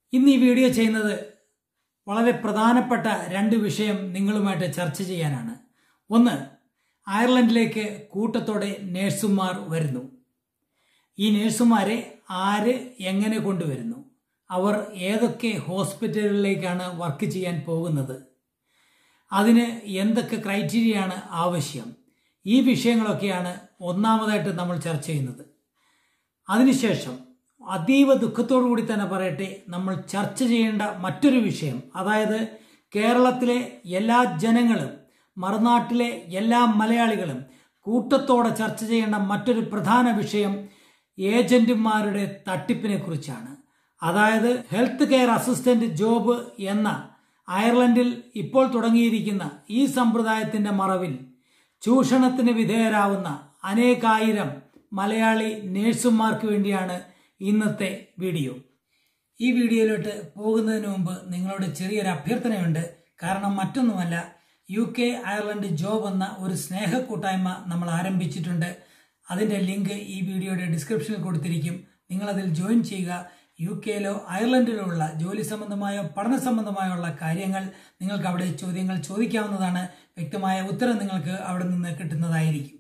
ഇന്ന് ഈ വീഡിയോ ചെയ്യുന്നത് വളരെ പ്രധാനപ്പെട്ട രണ്ട് വിഷയം നിങ്ങളുമായിട്ട് ചർച്ച ചെയ്യാനാണ് ഒന്ന് അയർലൻഡിലേക്ക് കൂട്ടത്തോടെ നേഴ്സുമാർ വരുന്നു ഈ നേഴ്സുമാരെ ആര് എങ്ങനെ കൊണ്ടുവരുന്നു അവർ ഏതൊക്കെ ഹോസ്പിറ്റലുകളിലേക്കാണ് വർക്ക് ചെയ്യാൻ പോകുന്നത് അതിന് എന്തൊക്കെ ക്രൈറ്റീരിയയാണ് ആവശ്യം ഈ വിഷയങ്ങളൊക്കെയാണ് ഒന്നാമതായിട്ട് നമ്മൾ ചർച്ച ചെയ്യുന്നത് അതിനുശേഷം അതീവ ദുഃഖത്തോടു കൂടി തന്നെ പറയട്ടെ നമ്മൾ ചർച്ച ചെയ്യേണ്ട മറ്റൊരു വിഷയം അതായത് കേരളത്തിലെ എല്ലാ ജനങ്ങളും മറുനാട്ടിലെ എല്ലാ മലയാളികളും കൂട്ടത്തോടെ ചർച്ച ചെയ്യേണ്ട മറ്റൊരു പ്രധാന വിഷയം ഏജന്റുമാരുടെ തട്ടിപ്പിനെ കുറിച്ചാണ് അതായത് ഹെൽത്ത് കെയർ അസിസ്റ്റന്റ് ജോബ് എന്ന അയർലൻഡിൽ ഇപ്പോൾ തുടങ്ങിയിരിക്കുന്ന ഈ സമ്പ്രദായത്തിന്റെ മറവിൽ ചൂഷണത്തിന് വിധേയരാവുന്ന അനേകായിരം മലയാളി നേഴ്സുമാർക്ക് വേണ്ടിയാണ് ഇന്നത്തെ വീഡിയോ ഈ വീഡിയോയിലോട്ട് പോകുന്നതിന് മുമ്പ് നിങ്ങളോട് ചെറിയൊരു അഭ്യർത്ഥനയുണ്ട് കാരണം മറ്റൊന്നുമല്ല യു കെ അയർലൻഡ് ജോബ് എന്ന ഒരു സ്നേഹ കൂട്ടായ്മ നമ്മൾ ആരംഭിച്ചിട്ടുണ്ട് അതിന്റെ ലിങ്ക് ഈ വീഡിയോയുടെ ഡിസ്ക്രിപ്ഷനിൽ കൊടുത്തിരിക്കും നിങ്ങളതിൽ ജോയിൻ ചെയ്യുക യു കെയിലോ അയർലൻഡിലോ ഉള്ള ജോലി സംബന്ധമായോ പഠന സംബന്ധമായോ ഉള്ള കാര്യങ്ങൾ നിങ്ങൾക്ക് അവിടെ ചോദ്യങ്ങൾ ചോദിക്കാവുന്നതാണ് വ്യക്തമായ ഉത്തരം നിങ്ങൾക്ക് അവിടെ നിന്ന് കിട്ടുന്നതായിരിക്കും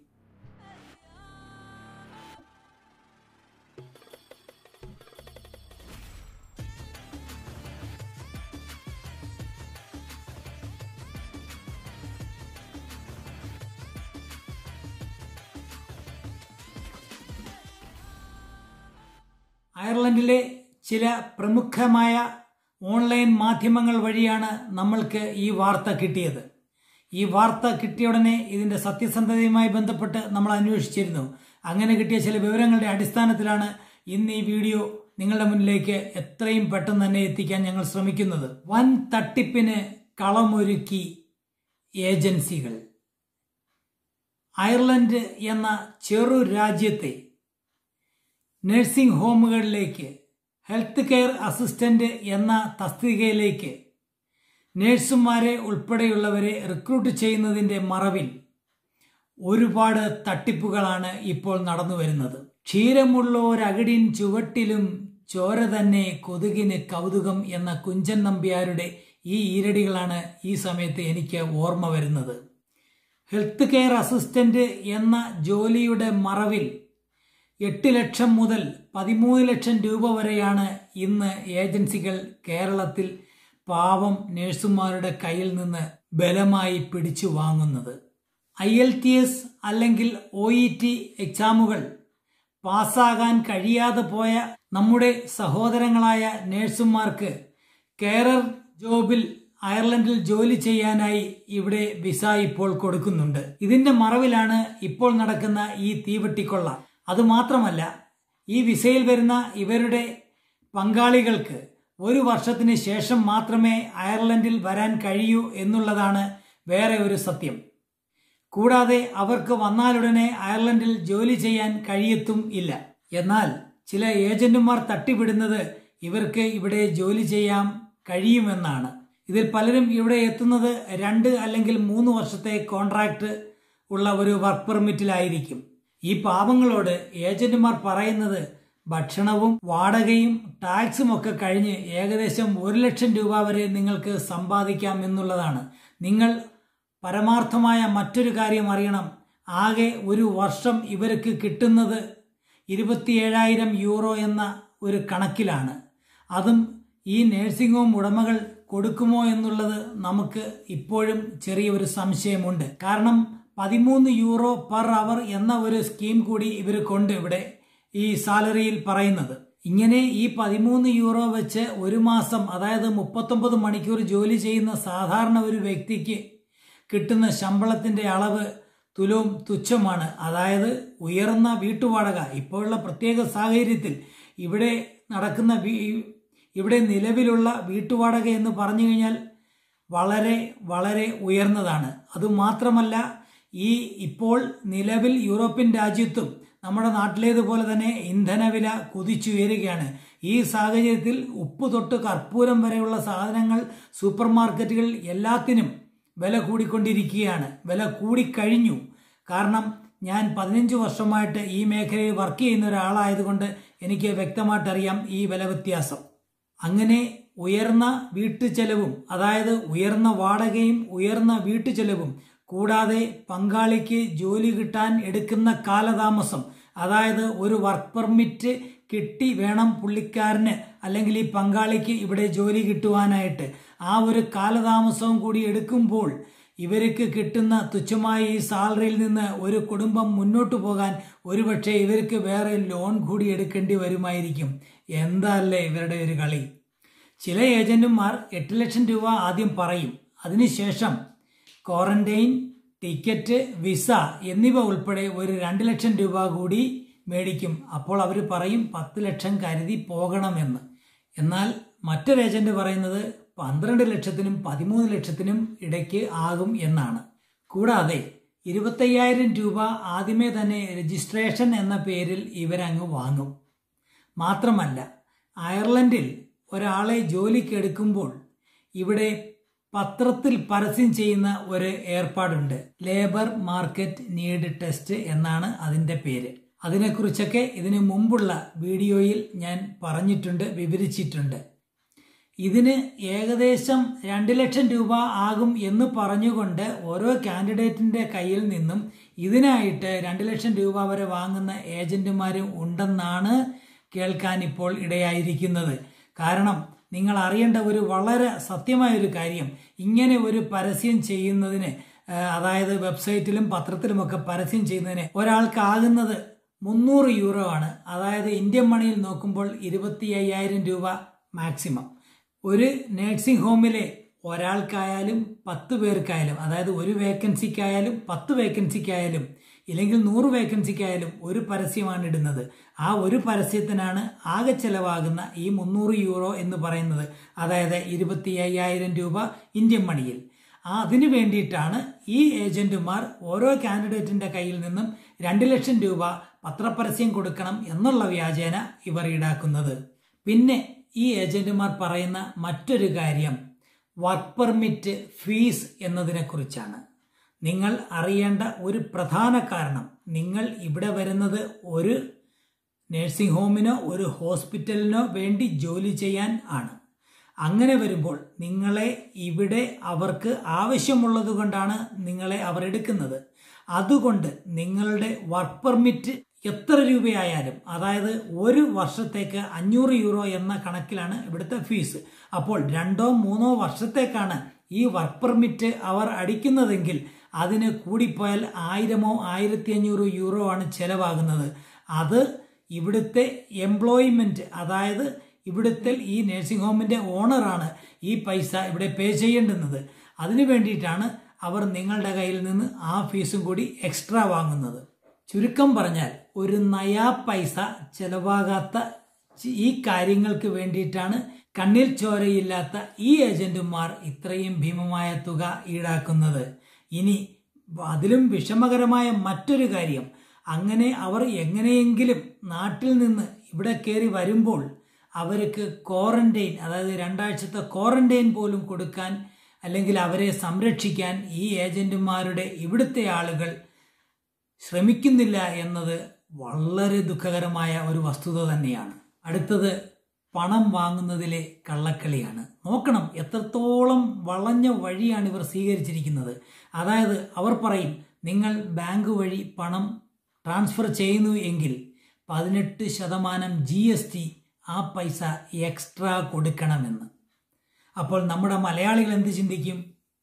അയർലൻഡിലെ ചില പ്രമുഖമായ ഓൺലൈൻ മാധ്യമങ്ങൾ വഴിയാണ് നമ്മൾക്ക് ഈ വാർത്ത കിട്ടിയത് ഈ വാർത്ത കിട്ടിയ ഉടനെ ഇതിന്റെ സത്യസന്ധതയുമായി ബന്ധപ്പെട്ട് നമ്മൾ അന്വേഷിച്ചിരുന്നു അങ്ങനെ കിട്ടിയ ചില വിവരങ്ങളുടെ അടിസ്ഥാനത്തിലാണ് ഇന്ന് ഈ വീഡിയോ നിങ്ങളുടെ മുന്നിലേക്ക് എത്രയും പെട്ടെന്ന് തന്നെ എത്തിക്കാൻ ഞങ്ങൾ ശ്രമിക്കുന്നത് വൻ തട്ടിപ്പിന് കളമൊരുക്കി ഏജൻസികൾ അയർലൻഡ് എന്ന ചെറു രാജ്യത്തെ നഴ്സിംഗ് ഹോമുകളിലേക്ക് ഹെൽത്ത് കെയർ അസിസ്റ്റന്റ് എന്ന തസ്തികയിലേക്ക് നഴ്സുമാരെ ഉൾപ്പെടെയുള്ളവരെ റിക്രൂട്ട് ചെയ്യുന്നതിന്റെ മറവിൽ ഒരുപാട് തട്ടിപ്പുകളാണ് ഇപ്പോൾ നടന്നു വരുന്നത് ക്ഷീരമുള്ളോരകിടിൻ ചുവട്ടിലും ചോര തന്നെ കൊതുകിന് കൗതുകം എന്ന കുഞ്ചൻ നമ്പ്യാരുടെ ഈ ഈരടികളാണ് ഈ സമയത്ത് എനിക്ക് ഓർമ്മ വരുന്നത് ഹെൽത്ത് കെയർ അസിസ്റ്റന്റ് എന്ന ജോലിയുടെ മറവിൽ എട്ട് ലക്ഷം മുതൽ പതിമൂന്ന് ലക്ഷം രൂപ വരെയാണ് ഇന്ന് ഏജൻസികൾ കേരളത്തിൽ പാവം നഴ്സുമാരുടെ കയ്യിൽ നിന്ന് ബലമായി പിടിച്ചു വാങ്ങുന്നത് ഐ എൽ ടി എസ് അല്ലെങ്കിൽ ഒ ഇ ടി എക്സാമുകൾ പാസ്സാകാൻ കഴിയാതെ പോയ നമ്മുടെ സഹോദരങ്ങളായ നഴ്സുമാർക്ക് കെയറർ ജോബിൽ അയർലൻഡിൽ ജോലി ചെയ്യാനായി ഇവിടെ വിസ ഇപ്പോൾ കൊടുക്കുന്നുണ്ട് ഇതിന്റെ മറവിലാണ് ഇപ്പോൾ നടക്കുന്ന ഈ തീവെട്ടിക്കൊള്ള അതുമാത്രമല്ല ഈ വിസയിൽ വരുന്ന ഇവരുടെ പങ്കാളികൾക്ക് ഒരു വർഷത്തിന് ശേഷം മാത്രമേ അയർലൻഡിൽ വരാൻ കഴിയൂ എന്നുള്ളതാണ് വേറെ ഒരു സത്യം കൂടാതെ അവർക്ക് വന്നാലുടനെ അയർലൻഡിൽ ജോലി ചെയ്യാൻ കഴിയത്തും ഇല്ല എന്നാൽ ചില ഏജന്റുമാർ തട്ടിവിടുന്നത് ഇവർക്ക് ഇവിടെ ജോലി ചെയ്യാൻ കഴിയുമെന്നാണ് ഇതിൽ പലരും ഇവിടെ എത്തുന്നത് രണ്ട് അല്ലെങ്കിൽ മൂന്ന് വർഷത്തെ കോൺട്രാക്ട് ഉള്ള ഒരു വർക്ക് പെർമിറ്റിലായിരിക്കും ഈ പാവങ്ങളോട് ഏജന്റുമാർ പറയുന്നത് ഭക്ഷണവും വാടകയും ടാക്സും ഒക്കെ കഴിഞ്ഞ് ഏകദേശം ഒരു ലക്ഷം രൂപ വരെ നിങ്ങൾക്ക് സമ്പാദിക്കാം എന്നുള്ളതാണ് നിങ്ങൾ പരമാർത്ഥമായ മറ്റൊരു കാര്യം അറിയണം ആകെ ഒരു വർഷം ഇവർക്ക് കിട്ടുന്നത് ഇരുപത്തിയേഴായിരം യൂറോ എന്ന ഒരു കണക്കിലാണ് അതും ഈ നേഴ്സിംഗ് ഹോം ഉടമകൾ കൊടുക്കുമോ എന്നുള്ളത് നമുക്ക് ഇപ്പോഴും ചെറിയൊരു സംശയമുണ്ട് കാരണം പതിമൂന്ന് യൂറോ പെർ അവർ എന്ന ഒരു സ്കീം കൂടി ഇവർ കൊണ്ട് ഇവിടെ ഈ സാലറിയിൽ പറയുന്നത് ഇങ്ങനെ ഈ പതിമൂന്ന് യൂറോ വെച്ച് ഒരു മാസം അതായത് മുപ്പത്തൊമ്പത് മണിക്കൂർ ജോലി ചെയ്യുന്ന സാധാരണ ഒരു വ്യക്തിക്ക് കിട്ടുന്ന ശമ്പളത്തിന്റെ അളവ് തുലവും തുച്ഛമാണ് അതായത് ഉയർന്ന വീട്ടുവാടക ഇപ്പോഴുള്ള പ്രത്യേക സാഹചര്യത്തിൽ ഇവിടെ നടക്കുന്ന ഇവിടെ നിലവിലുള്ള വീട്ടുവാടക എന്ന് പറഞ്ഞു കഴിഞ്ഞാൽ വളരെ വളരെ ഉയർന്നതാണ് അതുമാത്രമല്ല ഈ ഇപ്പോൾ നിലവിൽ യൂറോപ്യൻ രാജ്യത്തും നമ്മുടെ നാട്ടിലേതുപോലെ തന്നെ ഇന്ധനവില കുതിച്ചുയരുകയാണ് ഈ സാഹചര്യത്തിൽ ഉപ്പ് തൊട്ട് കർപ്പൂരം വരെയുള്ള സാധനങ്ങൾ സൂപ്പർ മാർക്കറ്റുകളിൽ എല്ലാത്തിനും വില കൂടിക്കൊണ്ടിരിക്കുകയാണ് വില കൂടിക്കഴിഞ്ഞു കാരണം ഞാൻ പതിനഞ്ച് വർഷമായിട്ട് ഈ മേഖലയിൽ വർക്ക് ചെയ്യുന്ന ഒരാളായതുകൊണ്ട് എനിക്ക് വ്യക്തമായിട്ടറിയാം ഈ വില വ്യത്യാസം അങ്ങനെ ഉയർന്ന വീട്ടുചെലവും അതായത് ഉയർന്ന വാടകയും ഉയർന്ന വീട്ടുചെലവും കൂടാതെ പങ്കാളിക്ക് ജോലി കിട്ടാൻ എടുക്കുന്ന കാലതാമസം അതായത് ഒരു വർക്ക് പെർമിറ്റ് കിട്ടി വേണം പുള്ളിക്കാരന് അല്ലെങ്കിൽ ഈ പങ്കാളിക്ക് ഇവിടെ ജോലി കിട്ടുവാനായിട്ട് ആ ഒരു കാലതാമസവും കൂടി എടുക്കുമ്പോൾ ഇവർക്ക് കിട്ടുന്ന തുച്ഛമായ ഈ സാലറിയിൽ നിന്ന് ഒരു കുടുംബം മുന്നോട്ട് പോകാൻ ഒരുപക്ഷെ ഇവർക്ക് വേറെ ലോൺ കൂടി എടുക്കേണ്ടി വരുമായിരിക്കും എന്താല്ലേ ഇവരുടെ ഒരു കളി ചില ഏജന്റുമാർ എട്ട് ലക്ഷം രൂപ ആദ്യം പറയും അതിനുശേഷം ക്വാറന്റൈൻ ടിക്കറ്റ് വിസ എന്നിവ ഉൾപ്പെടെ ഒരു രണ്ട് ലക്ഷം രൂപ കൂടി മേടിക്കും അപ്പോൾ അവർ പറയും പത്ത് ലക്ഷം കരുതി പോകണമെന്ന് എന്നാൽ മറ്റൊരു ഏജന്റ് പറയുന്നത് പന്ത്രണ്ട് ലക്ഷത്തിനും പതിമൂന്ന് ലക്ഷത്തിനും ഇടയ്ക്ക് ആകും എന്നാണ് കൂടാതെ ഇരുപത്തയ്യായിരം രൂപ ആദ്യമേ തന്നെ രജിസ്ട്രേഷൻ എന്ന പേരിൽ ഇവരങ്ങ് വാങ്ങും മാത്രമല്ല അയർലൻഡിൽ ഒരാളെ ജോലിക്ക് എടുക്കുമ്പോൾ ഇവിടെ പത്രത്തിൽ പരസ്യം ചെയ്യുന്ന ഒരു ഏർപ്പാടുണ്ട് ലേബർ മാർക്കറ്റ് നീഡ് ടെസ്റ്റ് എന്നാണ് അതിൻ്റെ പേര് അതിനെക്കുറിച്ചൊക്കെ ഇതിനു മുമ്പുള്ള വീഡിയോയിൽ ഞാൻ പറഞ്ഞിട്ടുണ്ട് വിവരിച്ചിട്ടുണ്ട് ഇതിന് ഏകദേശം രണ്ട് ലക്ഷം രൂപ ആകും എന്ന് പറഞ്ഞുകൊണ്ട് ഓരോ കാൻഡിഡേറ്റിന്റെ കയ്യിൽ നിന്നും ഇതിനായിട്ട് രണ്ട് ലക്ഷം രൂപ വരെ വാങ്ങുന്ന ഏജന്റുമാരും ഉണ്ടെന്നാണ് കേൾക്കാൻ ഇപ്പോൾ ഇടയായിരിക്കുന്നത് കാരണം നിങ്ങൾ അറിയേണ്ട ഒരു വളരെ സത്യമായ ഒരു കാര്യം ഇങ്ങനെ ഒരു പരസ്യം ചെയ്യുന്നതിന് അതായത് വെബ്സൈറ്റിലും പത്രത്തിലുമൊക്കെ പരസ്യം ചെയ്യുന്നതിന് ഒരാൾക്കാകുന്നത് മുന്നൂറ് യൂറോ ആണ് അതായത് ഇന്ത്യൻ മണിയിൽ നോക്കുമ്പോൾ ഇരുപത്തി അയ്യായിരം രൂപ മാക്സിമം ഒരു നേഴ്സിംഗ് ഹോമിലെ ഒരാൾക്കായാലും പത്ത് പേർക്കായാലും അതായത് ഒരു വേക്കൻസിക്കായാലും പത്ത് വേക്കൻസിക്കായാലും ഇല്ലെങ്കിൽ നൂറ് വേക്കൻസിക്കായാലും ഒരു പരസ്യമാണ് ഇടുന്നത് ആ ഒരു പരസ്യത്തിനാണ് ആകെ ചെലവാകുന്ന ഈ മുന്നൂറ് യൂറോ എന്ന് പറയുന്നത് അതായത് ഇരുപത്തി അയ്യായിരം രൂപ ഇന്ത്യൻ മണിയിൽ ആ അതിനു വേണ്ടിയിട്ടാണ് ഈ ഏജന്റുമാർ ഓരോ കാൻഡിഡേറ്റിന്റെ കയ്യിൽ നിന്നും രണ്ട് ലക്ഷം രൂപ പത്രപരസ്യം കൊടുക്കണം എന്നുള്ള വ്യാജേന ഇവർ ഈടാക്കുന്നത് പിന്നെ ഈ ഏജന്റുമാർ പറയുന്ന മറ്റൊരു കാര്യം വർക്ക് പെർമിറ്റ് ഫീസ് എന്നതിനെക്കുറിച്ചാണ് നിങ്ങൾ അറിയേണ്ട ഒരു പ്രധാന കാരണം നിങ്ങൾ ഇവിടെ വരുന്നത് ഒരു നഴ്സിംഗ് ഹോമിനോ ഒരു ഹോസ്പിറ്റലിനോ വേണ്ടി ജോലി ചെയ്യാൻ ആണ് അങ്ങനെ വരുമ്പോൾ നിങ്ങളെ ഇവിടെ അവർക്ക് ആവശ്യമുള്ളത് കൊണ്ടാണ് നിങ്ങളെ അവർ എടുക്കുന്നത് അതുകൊണ്ട് നിങ്ങളുടെ വർക്ക് പെർമിറ്റ് എത്ര രൂപയായാലും അതായത് ഒരു വർഷത്തേക്ക് അഞ്ഞൂറ് യൂറോ എന്ന കണക്കിലാണ് ഇവിടുത്തെ ഫീസ് അപ്പോൾ രണ്ടോ മൂന്നോ വർഷത്തേക്കാണ് ഈ വർക്ക് പെർമിറ്റ് അവർ അടിക്കുന്നതെങ്കിൽ അതിന് കൂടിപ്പോയാൽ ആയിരമോ ആയിരത്തി അഞ്ഞൂറ് യൂറോ ആണ് ചെലവാകുന്നത് അത് ഇവിടുത്തെ എംപ്ലോയ്മെന്റ് അതായത് ഇവിടുത്തെ ഈ നഴ്സിംഗ് ഹോമിന്റെ ഓണറാണ് ഈ പൈസ ഇവിടെ പേ ചെയ്യേണ്ടുന്നത് അതിനു വേണ്ടിയിട്ടാണ് അവർ നിങ്ങളുടെ കയ്യിൽ നിന്ന് ആ ഫീസും കൂടി എക്സ്ട്രാ വാങ്ങുന്നത് ചുരുക്കം പറഞ്ഞാൽ ഒരു നയാ പൈസ ചെലവാകാത്ത ഈ കാര്യങ്ങൾക്ക് വേണ്ടിയിട്ടാണ് കണ്ണിൽ ചോരയില്ലാത്ത ഈ ഏജന്റുമാർ ഇത്രയും ഭീമമായ തുക ഈടാക്കുന്നത് ഇനി അതിലും വിഷമകരമായ മറ്റൊരു കാര്യം അങ്ങനെ അവർ എങ്ങനെയെങ്കിലും നാട്ടിൽ നിന്ന് ഇവിടെ കയറി വരുമ്പോൾ അവർക്ക് ക്വാറന്റൈൻ അതായത് രണ്ടാഴ്ചത്തെ ക്വാറന്റൈൻ പോലും കൊടുക്കാൻ അല്ലെങ്കിൽ അവരെ സംരക്ഷിക്കാൻ ഈ ഏജന്റുമാരുടെ ഇവിടുത്തെ ആളുകൾ ശ്രമിക്കുന്നില്ല എന്നത് വളരെ ദുഃഖകരമായ ഒരു വസ്തുത തന്നെയാണ് അടുത്തത് പണം വാങ്ങുന്നതിലെ കള്ളക്കളിയാണ് നോക്കണം എത്രത്തോളം വളഞ്ഞ വഴിയാണ് ഇവർ സ്വീകരിച്ചിരിക്കുന്നത് അതായത് അവർ പറയും നിങ്ങൾ ബാങ്ക് വഴി പണം ട്രാൻസ്ഫർ ചെയ്യുന്നു എങ്കിൽ പതിനെട്ട് ശതമാനം ജി എസ് ടി ആ പൈസ എക്സ്ട്രാ കൊടുക്കണമെന്ന് അപ്പോൾ നമ്മുടെ മലയാളികൾ എന്ത് ചിന്തിക്കും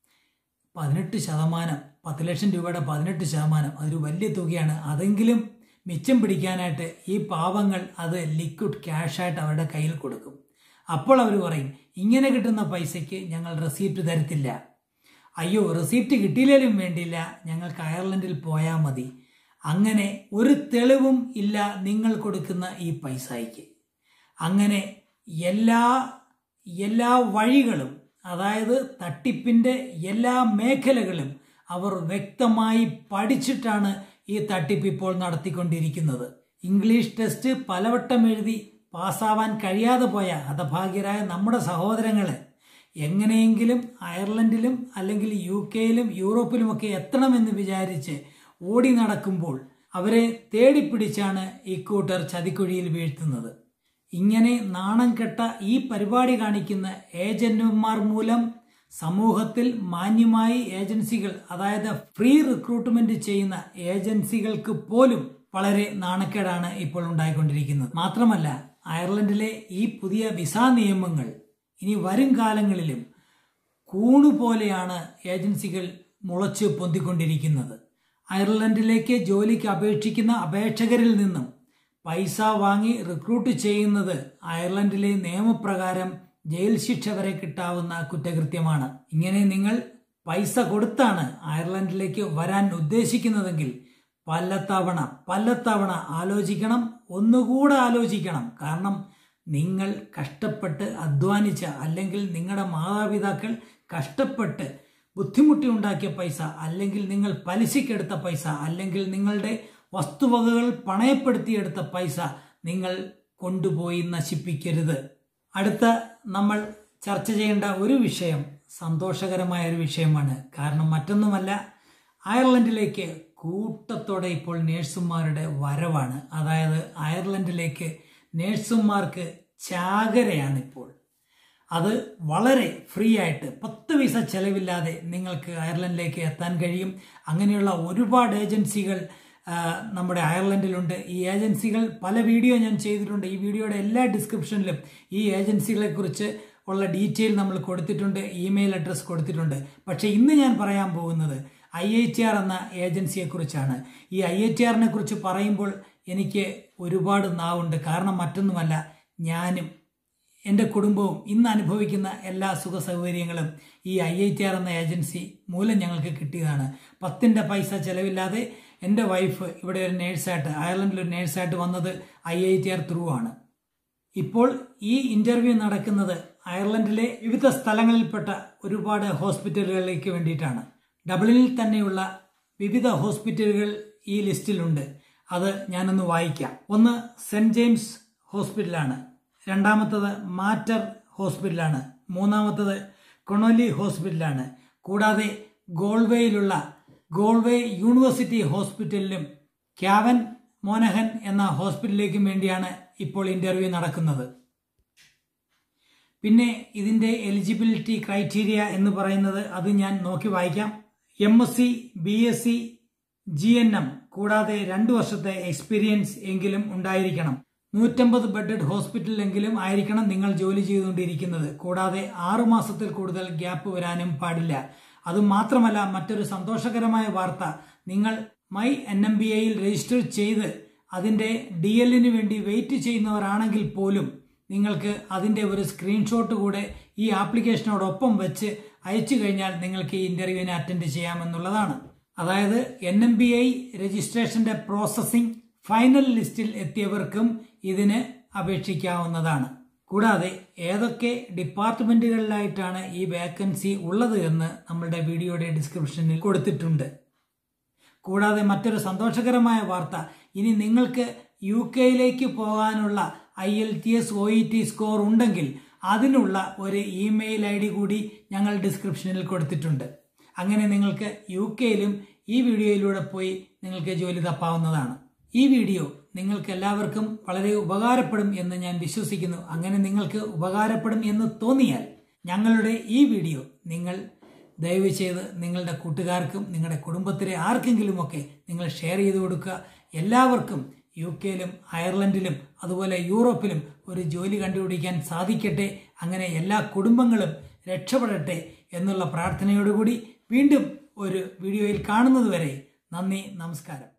പതിനെട്ട് ശതമാനം പത്ത് ലക്ഷം രൂപയുടെ പതിനെട്ട് ശതമാനം അതൊരു വലിയ തുകയാണ് അതെങ്കിലും മിച്ചം പിടിക്കാനായിട്ട് ഈ പാവങ്ങൾ അത് ലിക്വിഡ് ക്യാഷായിട്ട് അവരുടെ കയ്യിൽ കൊടുക്കും അപ്പോൾ അവർ പറയും ഇങ്ങനെ കിട്ടുന്ന പൈസയ്ക്ക് ഞങ്ങൾ റെസീപ്റ്റ് തരത്തില്ല അയ്യോ റെസീപ്റ്റ് കിട്ടിയില്ലേലും വേണ്ടിയില്ല ഞങ്ങൾക്ക് അയർലൻഡിൽ പോയാൽ മതി അങ്ങനെ ഒരു തെളിവും ഇല്ല നിങ്ങൾ കൊടുക്കുന്ന ഈ പൈസയ്ക്ക് അങ്ങനെ എല്ലാ എല്ലാ വഴികളും അതായത് തട്ടിപ്പിൻ്റെ എല്ലാ മേഖലകളും അവർ വ്യക്തമായി പഠിച്ചിട്ടാണ് ഈ തട്ടിപ്പ് ഇപ്പോൾ നടത്തിക്കൊണ്ടിരിക്കുന്നത് ഇംഗ്ലീഷ് ടെസ്റ്റ് പലവട്ടം എഴുതി പാസ്സാവാൻ കഴിയാതെ പോയ ഹതഭാഗ്യരായ നമ്മുടെ സഹോദരങ്ങളെ എങ്ങനെയെങ്കിലും അയർലൻഡിലും അല്ലെങ്കിൽ യു കെയിലും യൂറോപ്പിലുമൊക്കെ എത്തണമെന്ന് വിചാരിച്ച് ഓടി നടക്കുമ്പോൾ അവരെ തേടിപ്പിടിച്ചാണ് ഇക്കൂട്ടർ ചതിക്കുഴിയിൽ വീഴ്ത്തുന്നത് ഇങ്ങനെ നാണം കെട്ട ഈ പരിപാടി കാണിക്കുന്ന ഏജന്റുമാർ മൂലം സമൂഹത്തിൽ മാന്യമായി ഏജൻസികൾ അതായത് ഫ്രീ റിക്രൂട്ട്മെന്റ് ചെയ്യുന്ന ഏജൻസികൾക്ക് പോലും വളരെ നാണക്കേടാണ് ഇപ്പോൾ ഉണ്ടായിക്കൊണ്ടിരിക്കുന്നത് മാത്രമല്ല അയർലൻഡിലെ ഈ പുതിയ വിസ നിയമങ്ങൾ ഇനി വരും കാലങ്ങളിലും കൂണുപോലെയാണ് ഏജൻസികൾ മുളച്ച് പൊന്തിക്കൊണ്ടിരിക്കുന്നത് അയർലൻഡിലേക്ക് ജോലിക്ക് അപേക്ഷിക്കുന്ന അപേക്ഷകരിൽ നിന്നും പൈസ വാങ്ങി റിക്രൂട്ട് ചെയ്യുന്നത് അയർലൻഡിലെ നിയമപ്രകാരം ജയിൽ ശിക്ഷ വരെ കിട്ടാവുന്ന കുറ്റകൃത്യമാണ് ഇങ്ങനെ നിങ്ങൾ പൈസ കൊടുത്താണ് അയർലൻഡിലേക്ക് വരാൻ ഉദ്ദേശിക്കുന്നതെങ്കിൽ പലതവണ പലതവണ ആലോചിക്കണം ഒന്നുകൂടെ ആലോചിക്കണം കാരണം നിങ്ങൾ കഷ്ടപ്പെട്ട് അധ്വാനിച്ച അല്ലെങ്കിൽ നിങ്ങളുടെ മാതാപിതാക്കൾ കഷ്ടപ്പെട്ട് ബുദ്ധിമുട്ടി ഉണ്ടാക്കിയ പൈസ അല്ലെങ്കിൽ നിങ്ങൾ പലിശക്കെടുത്ത പൈസ അല്ലെങ്കിൽ നിങ്ങളുടെ വസ്തുവകകൾ പണയപ്പെടുത്തിയെടുത്ത പൈസ നിങ്ങൾ കൊണ്ടുപോയി നശിപ്പിക്കരുത് അടുത്ത നമ്മൾ ചർച്ച ചെയ്യേണ്ട ഒരു വിഷയം സന്തോഷകരമായ ഒരു വിഷയമാണ് കാരണം മറ്റൊന്നുമല്ല അയർലൻഡിലേക്ക് കൂട്ടത്തോടെ ഇപ്പോൾ നേഴ്സുമാരുടെ വരവാണ് അതായത് അയർലൻഡിലേക്ക് നേഴ്സുമാർക്ക് ചാകരയാണ് ഇപ്പോൾ അത് വളരെ ഫ്രീ ആയിട്ട് പത്ത് പൈസ ചെലവില്ലാതെ നിങ്ങൾക്ക് അയർലൻഡിലേക്ക് എത്താൻ കഴിയും അങ്ങനെയുള്ള ഒരുപാട് ഏജൻസികൾ നമ്മുടെ അയർലൻഡിലുണ്ട് ഈ ഏജൻസികൾ പല വീഡിയോ ഞാൻ ചെയ്തിട്ടുണ്ട് ഈ വീഡിയോയുടെ എല്ലാ ഡിസ്ക്രിപ്ഷനിലും ഈ ഏജൻസികളെ കുറിച്ച് ഉള്ള ഡീറ്റെയിൽ നമ്മൾ കൊടുത്തിട്ടുണ്ട് ഇമെയിൽ അഡ്രസ്സ് കൊടുത്തിട്ടുണ്ട് പക്ഷേ ഇന്ന് ഞാൻ പറയാൻ പോകുന്നത് ഐ ഐ ടി ആർ എന്ന ഏജൻസിയെക്കുറിച്ചാണ് ഈ ഐ ഐ ടി ആറിനെ കുറിച്ച് പറയുമ്പോൾ എനിക്ക് ഒരുപാട് നാവുണ്ട് കാരണം മറ്റൊന്നുമല്ല ഞാനും എൻ്റെ കുടുംബവും ഇന്ന് അനുഭവിക്കുന്ന എല്ലാ സുഖ സൗകര്യങ്ങളും ഈ ഐ ഐ ടി ആർ എന്ന ഏജൻസി മൂലം ഞങ്ങൾക്ക് കിട്ടിയതാണ് പത്തിൻ്റെ പൈസ ചെലവില്ലാതെ എൻ്റെ വൈഫ് ഇവിടെ ഒരു നേഴ്സായിട്ട് അയർലൻഡിൽ ഒരു നേഴ്സായിട്ട് വന്നത് I I T R through ആണ് ഇപ്പോൾ ഈ ഇന്റർവ്യൂ നടക്കുന്നത് അയർലൻഡിലെ വിവിധ സ്ഥലങ്ങളിൽപ്പെട്ട ഒരുപാട് ഹോസ്പിറ്റലുകളിലേക്ക് വേണ്ടിയിട്ടാണ് ഡബ്ലിനിൽ തന്നെയുള്ള വിവിധ ഹോസ്പിറ്റലുകൾ ഈ ലിസ്റ്റിലുണ്ട് അത് ഞാനൊന്ന് വായിക്കാം ഒന്ന് സെന്റ് ജെയിംസ് ഹോസ്പിറ്റലാണ് രണ്ടാമത്തത് മാറ്റർ ഹോസ്പിറ്റലാണ് മൂന്നാമത്തത് കൊണോലി ഹോസ്പിറ്റലാണ് കൂടാതെ ഗോൾവേയിലുള്ള ഗോൾവേ യൂണിവേഴ്സിറ്റി ഹോസ്പിറ്റലിലും ക്യാവൻ മോനഹൻ എന്ന ഹോസ്പിറ്റലിലേക്കും വേണ്ടിയാണ് ഇപ്പോൾ ഇന്റർവ്യൂ നടക്കുന്നത് പിന്നെ ഇതിന്റെ എലിജിബിലിറ്റി ക്രൈറ്റീരിയ എന്ന് പറയുന്നത് അത് ഞാൻ നോക്കി വായിക്കാം M S C B S C G N M കൂടാതെ രണ്ടു വർഷത്തെ എക്സ്പീരിയൻസ് എങ്കിലും ഉണ്ടായിരിക്കണം നൂറ്റമ്പത് ബെഡഡ് ഹോസ്പിറ്റലിലെങ്കിലും ആയിരിക്കണം നിങ്ങൾ ജോലി ചെയ്തുകൊണ്ടിരിക്കുന്നത് കൂടാതെ ആറു മാസത്തിൽ കൂടുതൽ ഗ്യാപ്പ് വരാനും പാടില്ല അതുമാത്രമല്ല മറ്റൊരു സന്തോഷകരമായ വാർത്ത നിങ്ങൾ മൈ എൻ എം ബി എയിൽ രജിസ്റ്റർ ചെയ്ത് അതിന്റെ ഡി എല്ലിന് വേണ്ടി വെയിറ്റ് ചെയ്യുന്നവരാണെങ്കിൽ പോലും നിങ്ങൾക്ക് അതിന്റെ ഒരു സ്ക്രീൻഷോട്ട് കൂടെ ഈ ആപ്ലിക്കേഷനോടൊപ്പം വെച്ച് അയച്ചു കഴിഞ്ഞാൽ നിങ്ങൾക്ക് ഈ ഇന്റർവ്യൂവിനെ അറ്റൻഡ് ചെയ്യാമെന്നുള്ളതാണ് അതായത് എൻ എം ബി ഐ രജിസ്ട്രേഷന്റെ പ്രോസസ്സിംഗ് ഫൈനൽ ലിസ്റ്റിൽ എത്തിയവർക്കും ഇതിന് അപേക്ഷിക്കാവുന്നതാണ് കൂടാതെ ഏതൊക്കെ ഡിപ്പാർട്ട്മെന്റുകളിലായിട്ടാണ് ഈ വേക്കൻസി ഉള്ളത് എന്ന് നമ്മളുടെ വീഡിയോയുടെ ഡിസ്ക്രിപ്ഷനിൽ കൊടുത്തിട്ടുണ്ട് കൂടാതെ മറ്റൊരു സന്തോഷകരമായ വാർത്ത ഇനി നിങ്ങൾക്ക് യു കെയിലേക്ക് പോകാനുള്ള I L T S O E T score ഉണ്ടെങ്കിൽ അതിനുള്ള ഒരു ഇമെയിൽ ഐ ഡി കൂടി ഞങ്ങൾ ഡിസ്ക്രിപ്ഷനിൽ കൊടുത്തിട്ടുണ്ട് അങ്ങനെ നിങ്ങൾക്ക് യു കെയിലും ഈ വീഡിയോയിലൂടെ പോയി നിങ്ങൾക്ക് ജോലി തപ്പാവുന്നതാണ് ഈ വീഡിയോ നിങ്ങൾക്ക് എല്ലാവർക്കും വളരെ ഉപകാരപ്പെടും എന്ന് ഞാൻ വിശ്വസിക്കുന്നു അങ്ങനെ നിങ്ങൾക്ക് ഉപകാരപ്പെടും എന്ന് തോന്നിയാൽ ഞങ്ങളുടെ ഈ വീഡിയോ നിങ്ങൾ ദയവ് ചെയ്ത് നിങ്ങളുടെ കൂട്ടുകാർക്കും നിങ്ങളുടെ കുടുംബത്തിലെ ആർക്കെങ്കിലുമൊക്കെ നിങ്ങൾ ഷെയർ ചെയ്ത് കൊടുക്കുക എല്ലാവർക്കും യു കെയിലും അയർലൻഡിലും അതുപോലെ യൂറോപ്പിലും ഒരു ജോലി കണ്ടുപിടിക്കാൻ സാധിക്കട്ടെ അങ്ങനെ എല്ലാ കുടുംബങ്ങളും രക്ഷപ്പെടട്ടെ എന്നുള്ള പ്രാർത്ഥനയോടുകൂടി വീണ്ടും ഒരു വീഡിയോയിൽ കാണുന്നതുവരെ നന്ദി നമസ്കാരം